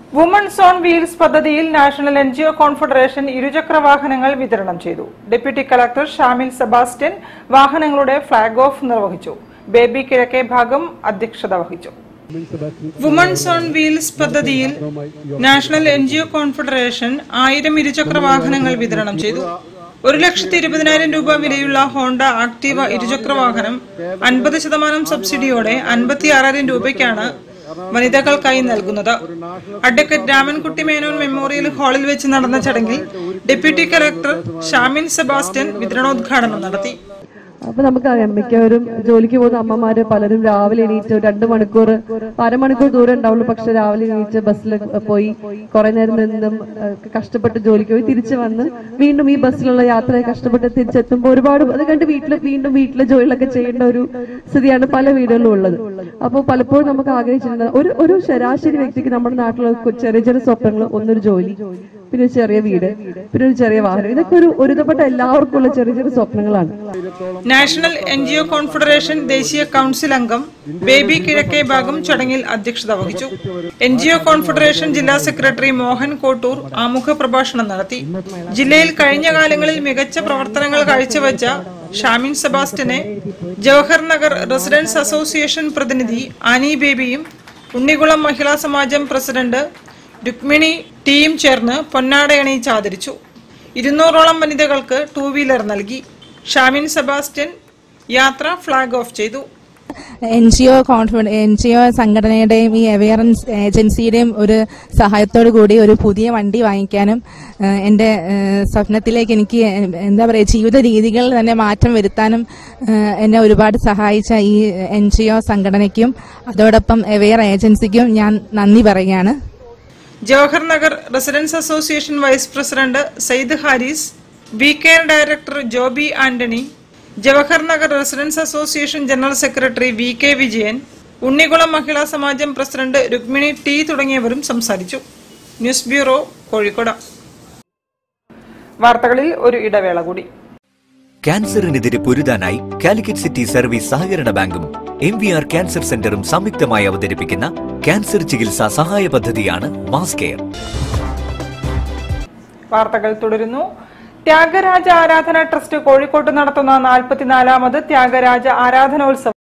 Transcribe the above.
women's on wheels പദ്ധതിയിൽ national N G O confederation ഇരുചക്ര വാഹനങ്ങൾ വിതരണം ചെയ്തു ഡെപ്യൂട്ടി കളക്ടർ ഷാമിൽ സെബാസ്റ്റ്യൻ വാഹനങ്ങളുടെ ഫ്ളാഗ് ഓഫ് നിർവഹിച്ചു ബേബി കിഴക്കേ ഭാഗം അധ്യക്ഷത വഹിച്ചു വുമൺസ് ഓൺ വീൽസ് പദ്ധതിയിൽ national N G O confederation ആയിരം ഇരുചക്ര വാഹനങ്ങൾ വിതരണം ചെയ്തു ഒരു ലക്ഷത്തി ഇരുപതിനായിരം രൂപ വിലയുള്ള ഹോണ്ട ആക്ടീവ ഇരുചക്ര വാഹനം അൻപത് ശതമാനം സബ്സിഡിയോടെ അൻപത്തി ആറായിരം രൂപയ്ക്കാണ് വനിതകൾക്കായി നൽകുന്നത് അഡ്വക്കേറ്റ് രാമൻകുട്ടി മേനോൻ മെമ്മോറിയൽ ഹാളിൽ വെച്ച് നടന്ന ചടങ്ങിൽ ഡെപ്യൂട്ടി കലക്ടർ ഷാമിൻ സെബാസ്റ്റ്യൻ വിതരണോദ്ഘാടനം നടത്തി അപ്പൊ നമുക്കറിയാം മിക്കവരും ജോലിക്ക് പോകുന്ന അമ്മമാര് പലരും രാവിലെ എണീറ്റ് ഒരു രണ്ട് മണിക്കൂർ അരമണിക്കൂർ ദൂരം ഉണ്ടാവുള്ളൂ പക്ഷെ രാവിലെ എണീറ്റ് ബസ്സിൽ പോയി കുറെ നേരം നിന്നും ഏഹ്, കഷ്ടപ്പെട്ട് ജോലിക്ക് പോയി തിരിച്ചു വന്ന് വീണ്ടും ഈ ബസ്സിലുള്ള യാത്രയെ കഷ്ടപ്പെട്ട് തിരിച്ചെത്തുമ്പോൾ ഒരുപാട് അത് കണ്ട് വീട്ടിൽ വീണ്ടും വീട്ടിലെ ജോലികളൊക്കെ ചെയ്യേണ്ട ഒരു സ്ഥിതിയാണ് പല വീടുകളിലും ഉള്ളത് അപ്പോൾ പലപ്പോഴും നമുക്ക് ആഗ്രഹിച്ചിട്ടുണ്ട് ഒരു ഒരു ശരാശരി വ്യക്തിക്ക് നമ്മുടെ നാട്ടിലുള്ള കൊ- ചെറിയ ചെറിയ സ്വപ്നങ്ങൾ ഒന്നൊരു ജോലി പിന്നെ ഒരു ചെറിയ വീട് പിന്നെ ഒരു ചെറിയ വാഹനം ഇതൊക്കെ ഒരു ഒരുതപ്പെട്ട എല്ലാവർക്കും ഉള്ള ചെറിയ ചെറിയ സ്വപ്നങ്ങളാണ് national N G O confederation ദേശീയ കൌൺസിൽ അംഗം ബേബി കിഴക്കേ ഭാഗം ചടങ്ങിൽ അധ്യക്ഷത വഹിച്ചു എൻ ജി ഒ കോൺഫെഡറേഷൻ ജില്ലാ സെക്രട്ടറി മോഹൻ കോട്ടൂർ ആമുഖ പ്രഭാഷണം നടത്തി ജില്ലയിൽ കഴിഞ്ഞ കാലങ്ങളിൽ മികച്ച പ്രവർത്തനങ്ങൾ കാഴ്ചവെച്ച ഷാമിൻ സെബാസ്റ്റ്യനെ ജവഹർ നഗർ റെസിഡൻസ് അസോസിയേഷൻ പ്രതിനിധി ആനി ബേബിയും ഉണ്ണികുളം മഹിളാ സമാജം പ്രസിഡന്റ് രുക്മിണി ടീം ചേർന്ന് പൊന്നാടയണിയിച്ച് ആദരിച്ചു ഇരുന്നൂറോളം വനിതകൾക്ക് ടൂ വീലർ നൽകി ഷാമിൻ സെബാസ്റ്റ്യൻ യാത്ര ഫ്ളാഗ് ഓഫ് ചെയ്തു എൻ ജി ഒ കോൺഫിഡ എൻ ജി ഒ സംഘടനയുടെയും ഈ അവയർനെസ് ഏജൻസിയുടെയും ഒരു സഹായത്തോടു കൂടി ഒരു പുതിയ വണ്ടി വാങ്ങിക്കാനും ഏഹ്, എൻ്റെ ഏഹ്, സ്വപ്നത്തിലേക്ക് എനിക്ക് എന്താ പറയുക ജീവിത രീതികളിൽ തന്നെ മാറ്റം വരുത്താനും ഏഹ്, എന്നെ ഒരുപാട് സഹായിച്ച ഈ എൻ ജി ഒ സംഘടനയ്ക്കും അതോടൊപ്പം അവെയർ ഏജൻസിക്കും ഞാൻ നന്ദി പറയുകയാണ് Jawahar Nagar residents association vice president Sayyid Haris we care director Joby Antony Jawahar Nagar residents association general secretary V K Vijayan Unnikulam Mahila Samajam president Rukmini T തുടങ്ങിയവരും സംസാരിച്ചു ന്യൂസ് ബ്യൂറോ കോഴിക്കോട് വാർത്തകളിൽ ഒരു ഇടവേള കൂടി ക്യാൻസറിനെതിരെ പൊരുതാനായി കാലിക്കറ്റ് സിറ്റി സർവീസ് സഹകരണ ബാങ്കും എം വി ആർ ക്യാൻസർ സെന്ററും സംയുക്തമായി അവതരിപ്പിക്കുന്ന ക്യാൻസർ ചികിത്സാ സഹായ പദ്ധതിയാണ് മാസ് കെയർ വാർത്തകൾ തുടരുന്നു ത്യാഗരാജ ആരാധന ട്രസ്റ്റ് കോഴിക്കോട്ട് നടത്തുന്ന നാൽപ്പത്തിനാലാമത് ത്യാഗരാജ ആരാധനോത്സവം